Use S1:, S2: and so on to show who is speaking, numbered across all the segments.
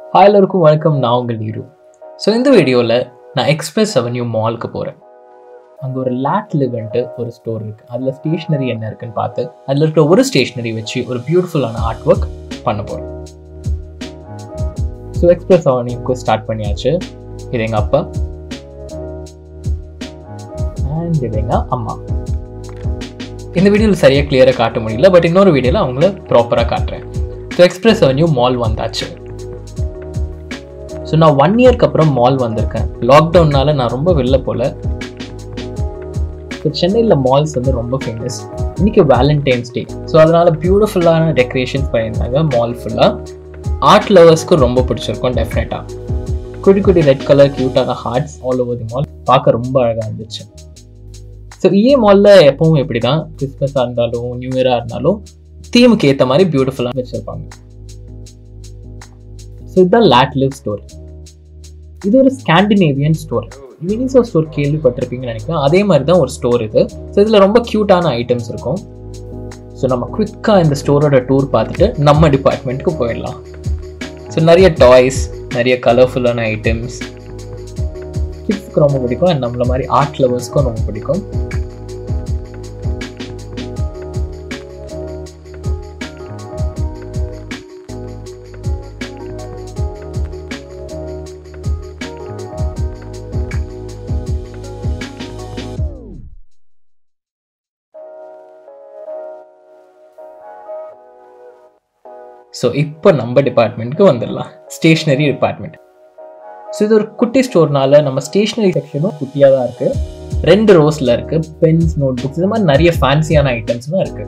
S1: hi எல்லாருக்கும் வணக்கம் நான் உங்கள் நீரு ஸோ இந்த வீடியோவில் நான் எக்ஸ்பிரஸ் அவென்யூ மாலுக்கு போகிறேன் அங்கே ஒரு லேட் லிவன்ட்டு ஒரு ஸ்டோர் இருக்குது அதில் ஸ்டேஷ்னரி என்ன இருக்குன்னு பார்த்து அதில் இருக்கிற ஒரு ஸ்டேஷ்னரி வச்சு ஒரு பியூட்டிஃபுல்லான ஆர்ட் ஒர்க் பண்ண போகிறேன் ஸோ எக்ஸ்பிரஸ் அவென்யூக்கு ஸ்டார்ட் பண்ணியாச்சு இது எங்கள் அப்பா அண்ட் இது எங்கள் அம்மா இந்த வீடியோவில் சரியாக கிளியராக காட்ட முடியல பட் இன்னொரு வீடியோவில் அவங்கள ப்ராப்பராக காட்டுறேன் ஸோ எக்ஸ்பிரஸ் அவென்யூ மால் வந்தாச்சு ஸோ நான் ஒன் இயர்க்கு அப்புறம் மால் வந்திருக்கேன் லாக்டவுன்னால நான் ரொம்ப வெளில போகல ஸோ சென்னையில் மால்ஸ் வந்து ரொம்ப ஃபேமஸ் இன்னைக்கு வேலண்டைன்ஸ் டே ஸோ அதனால பியூட்டிஃபுல்லான டெக்கரேஷன்ஸ் பண்ணியிருந்தாங்க மால் ஃபுல்லாக ஆர்ட் லவர்ஸ்க்கு ரொம்ப பிடிச்சிருக்கும் டெஃபினட்டாக குட்டி குட்டி ரெட் கலர் க்யூட்டான hearts all over the mall பார்க்க ரொம்ப அழகாக இருந்துச்சு ஸோ இஏ மாலில் எப்பவும் இப்படி தான் கிறிஸ்மஸாக இருந்தாலும் நியூ இயராக இருந்தாலும் தீமுக்கு ஏற்ற மாதிரி பியூட்டிஃபுல்லாக வச்சுருப்பாங்க ஸோ இதுதான் லேட் லிவ் ஸ்டோர் இது ஒரு ஸ்காண்டினேவியன் ஸ்டோர் மினிசோ ஸ்டோர் கேள்விப்பட்டிருப்பீங்கன்னு நினைக்கிறேன் அதே மாதிரி தான் ஒரு ஸ்டோர் இது ஸோ இதில் ரொம்ப க்யூட்டான ஐட்டம்ஸ் இருக்கும் ஸோ நம்ம குவிக்காக இந்த ஸ்டோரோட டூர் பார்த்துட்டு நம்ம டிபார்ட்மெண்ட்டுக்கு போயிடலாம் ஸோ நிறைய டாய்ஸ் நிறைய கலர்ஃபுல்லான ஐட்டம்ஸ் கிட்ஸ்க்கு ரொம்ப பிடிக்கும் அண்ட் நம்மள மாதிரி ஆர்ட் லவர்ஸ்க்கும் ரொம்ப பிடிக்கும் ஸோ இப்போ நம்ம டிபார்ட்மெண்ட்க்கு வந்துடலாம் ஸ்டேஷ்னரி டிபார்ட்மெண்ட் ஸோ இது ஒரு குட்டி ஸ்டோர்னால நம்ம ஸ்டேஷ்னரி செக்ஷனும் குட்டியாக தான் இருக்குது ரெண்டு ரோஸில் இருக்குது பென்ஸ் நோட் புக்ஸ் இது மாதிரி நிறைய ஃபேன்சியான ஐட்டம்ஸ்லாம் இருக்குது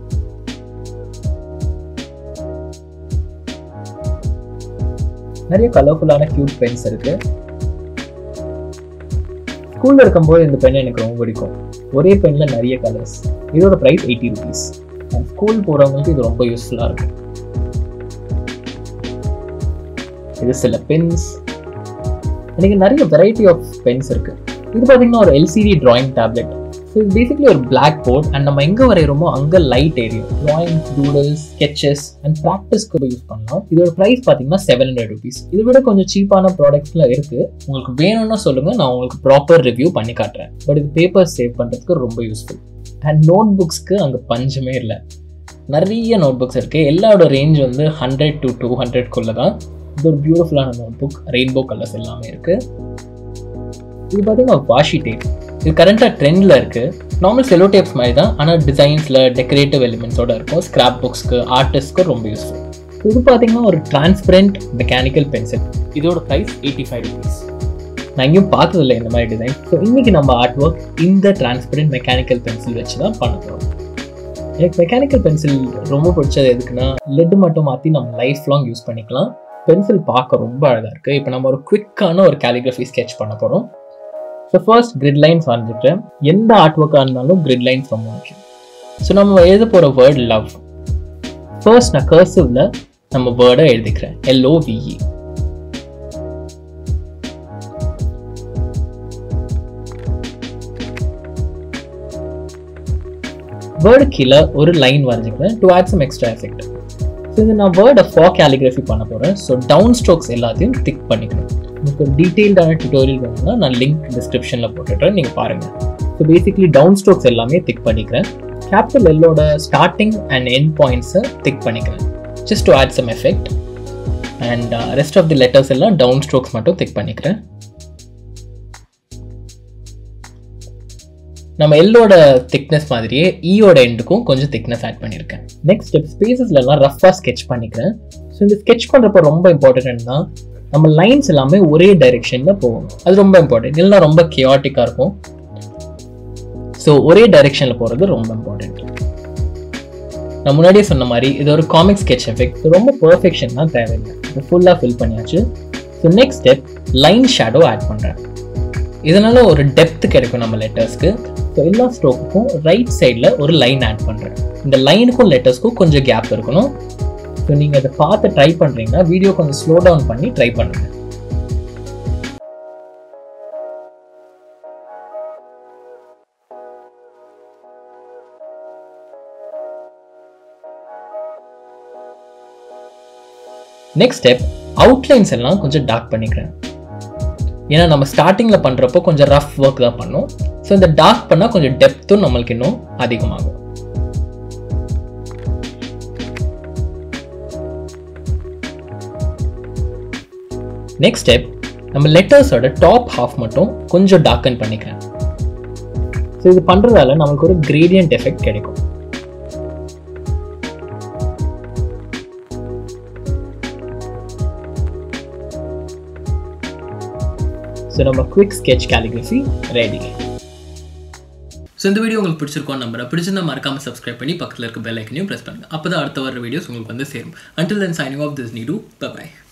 S1: நிறைய கலர்ஃபுல்லான க்யூட் பென்ஸ் இருக்குது ஸ்கூலில் இருக்கும்போது இந்த பென் எனக்கு ரொம்ப பிடிக்கும் ஒரே பென்னில் நிறைய கலர்ஸ் இதோட price eighty rupees and school போகிறவங்களுக்கு இது ரொம்ப யூஸ்ஃபுல்லாக இருக்கும் இது சில பென்ஸ் எனக்கு நிறைய வெரைட்டி ஆஃப் பென்ஸ் இருக்கு இது பார்த்தீங்கன்னா ஒரு எல்சிடி டிராயிங் டேப்லெட் ஸோ இது பேசிக்லி ஒரு பிளாக் போர்ட் அண்ட் நம்ம எங்கே வரைகிறோமோ அங்கே லைட் ஏரியும் டிராயிங்ஸ் டூடல்ஸ் ஸ்கெச்சஸ் அண்ட் ப்ராக்டிஸ்க்கு யூஸ் பண்ணலாம் இதோட ப்ரைஸ் பார்த்தீங்கன்னா செவன் ஹண்ட்ரட் ருபீஸ் இதை விட கொஞ்சம் சீப்பான ப்ராடக்ட்ஸ்லாம் இருக்குது உங்களுக்கு வேணும்னா சொல்லுங்கள் நான் உங்களுக்கு ப்ராப்பர் ரிவ்யூ பண்ணி காட்டுறேன் பட் இது பேப்பர் சேவ் பண்ணுறதுக்கு ரொம்ப யூஸ்ஃபுல் அண்ட் நோட் புக்ஸ்க்கு அங்கே பஞ்சமே இல்லை நிறைய நோட் புக்ஸ் இருக்குது எல்லாரோட ரேஞ்ச் வந்து ஹண்ட்ரட் டு டூ ஹண்ட்ரட்குள்ளே தான் இது ஒரு பியூட்டிஃபுல்லான நோட் புக் ரெயின்போ கலர்ஸ் எல்லாமே இருக்கு இது பார்த்தீங்கன்னா வாஷி டேப் இது கரண்ட்டாக ட்ரெண்டில் இருக்கு நார்மல் செலோ டேப்ஸ் மாதிரி தான் ஆனால் டிசைன்ஸில் டெக்கரேட்டிவ் எலிமெண்ட்ஸோட இருக்கும் ஸ்கிராப் புக்ஸ்க்கு ஆர்டிஸ்ட்க்கு ரொம்ப யூஸ்ஃபுல் இது பார்த்தீங்கன்னா ஒரு டிரான்ஸ்பரண்ட் மெக்கானிக்கல் பென்சில் இதோட ப்ரைஸ் எயிட்டி ஃபைவ் ருபீஸ் நான் எங்கேயும் பார்த்ததில்லை இந்த மாதிரி டிசைன் ஸோ இன்னைக்கு நம்ம ஆர்ட் ஒர்க் இந்த டிரான்ஸ்பரண்ட் மெக்கானிக்கல் பென்சில் வச்சு தான் பண்ண போகிறோம் எனக்கு மெக்கானிக்கல் பென்சில் ரொம்ப பிடிச்சது எதுக்குன்னா லெட் மட்டும் மாற்றி நம்ம லைஃப் லாங் யூஸ் பண்ணிக்கலாம் பென்சில் பார்க்க ரொம்ப அழகாக இருக்குது இப்போ நம்ம ஒரு குவிக்கான ஒரு கேலிகிராஃபி ஸ்கெச் பண்ண போகிறோம் ஸோ ஃபர்ஸ்ட் கிரிட் லைன்ஸ் வரைஞ்சிட்டு எந்த ஆர்ட் ஒர்க்காக இருந்தாலும் கிரிட் லைன்ஸ் ரொம்ப முக்கியம் ஸோ நம்ம எழுத போகிற வேர்ட் லவ் ஃபர்ஸ்ட் நான் கர்சிவில் நம்ம வேர்டை எழுதிக்கிறேன் எல்ஓவிஇ வேர்டு கீழே ஒரு லைன் வரைஞ்சிக்கிறேன் to add some extra effect so இது நான் வேர்டை ஃபா கேலிகிராஃபி பண்ண போகிறேன் ஸோ டவுன் ஸ்ட்ரோக்ஸ் எல்லாத்தையும் திக் பண்ணிக்கணும் உங்களுக்கு ஒரு டீட்டெயில்டான டியூட்டோரியல் வேணும்னா நான் லிங்க் டிஸ்கிரிப்ஷனில் போட்டுட்றேன் நீங்கள் பாருங்கள் ஸோ பேசிக்லி டவுன் ஸ்ட்ரோக்ஸ் எல்லாமே திக் பண்ணிக்கிறேன் கேபிட்டல் எல்லோட ஸ்டார்டிங் அண்ட் எண்ட் பாயிண்ட்ஸை திக் பண்ணிக்கிறேன் just to add some effect and rest of the letters எல்லாம் டவுன் ஸ்ட்ரோக்ஸ் மட்டும் திக் பண்ணிக்கிறேன் நம்ம எல்லோட திக்னஸ் மாதிரியே ஈயோட எண்டுக்கும் கொஞ்சம் திக்னஸ் ஆட் பண்ணியிருக்கேன் நெக்ஸ்ட் ஸ்டெப் ஸ்பேசஸ்லாம் ரஃபாக ஸ்கெச் பண்ணிக்கிறேன் ஸோ இந்த ஸ்கெச் பண்ணுறப்ப ரொம்ப இம்பார்ட்டன்ட் தான் நம்ம லைன்ஸ் எல்லாமே ஒரே டைரெக்ஷனில் போகும் அது ரொம்ப இம்பார்ட்டன்ட் இல்லைனா ரொம்ப கியாட்டிக்காக இருக்கும் ஸோ ஒரே டைரெக்ஷனில் போகிறது ரொம்ப இம்பார்ட்டன்ட் நான் முன்னாடியே சொன்ன மாதிரி இது ஒரு காமிக் ஸ்கெச் எஃபெக்ட் ரொம்ப பர்ஃபெக்ஷன் தான் தேவையில்லை இது ஃபுல்லாக ஃபில் பண்ணியாச்சு so next step line shadow add பண்ணுறேன் இதனால ஒரு டெப்த் கிடைக்கும் நம்ம லெட்டர்ஸ்க்கு ஸோ எல்லா ஸ்ட்ரோக்குக்கும் ரைட் சைடில் ஒரு லைன் ஆட் பண்ணுறேன் இந்த லைனுக்கும் லெட்டர்ஸ்க்கும் கொஞ்சம் கேப் இருக்கணும் ஸோ நீங்கள் அதை பார்த்து ட்ரை பண்ணுறீங்கன்னா வீடியோ கொஞ்சம் ஸ்லோ டவுன் பண்ணி ட்ரை பண்ணுங்க நெக்ஸ்ட் ஸ்டெப் அவுட்லைன்ஸ் எல்லாம் கொஞ்சம் டார்க் பண்ணிக்கிறேன் ஏன்னா நம்ம ஸ்டார்டிங்கில் பண்ணுறப்போ கொஞ்சம் ரஃப் ஒர்க் தான் பண்ணோம் ஸோ இந்த டார்க் பண்ணால் கொஞ்சம் டெப்த்தும் நம்மளுக்கு இன்னும் அதிகமாகும் நெக்ஸ்ட் ஸ்டெப் நம்ம லெட்டர்ஸோட டாப் ஹாஃப் மட்டும் கொஞ்சம் டார்க்கன் பண்ணிக்கிறேன் ஸோ இது பண்ணுறதால நமக்கு ஒரு கிரேடியன்ட் எஃபெக்ட் கிடைக்கும் ஸோ நம்ம quick sketch calligraphy ready so இந்த வீடியோ உங்களுக்கு பிடிச்சிருக்கோம் நம்பரை பிடிச்சிருந்தா மறக்காம சப்ஸ்கிரைப் பண்ணி பக்கத்தில் இருக்க பெல் ஐக்கனையும் ப்ரெஸ் பண்ணுங்க அப்போ தான் அடுத்த வர வீடியோஸ் உங்களுக்கு வந்து சேரும் until then signing off this நீடு பை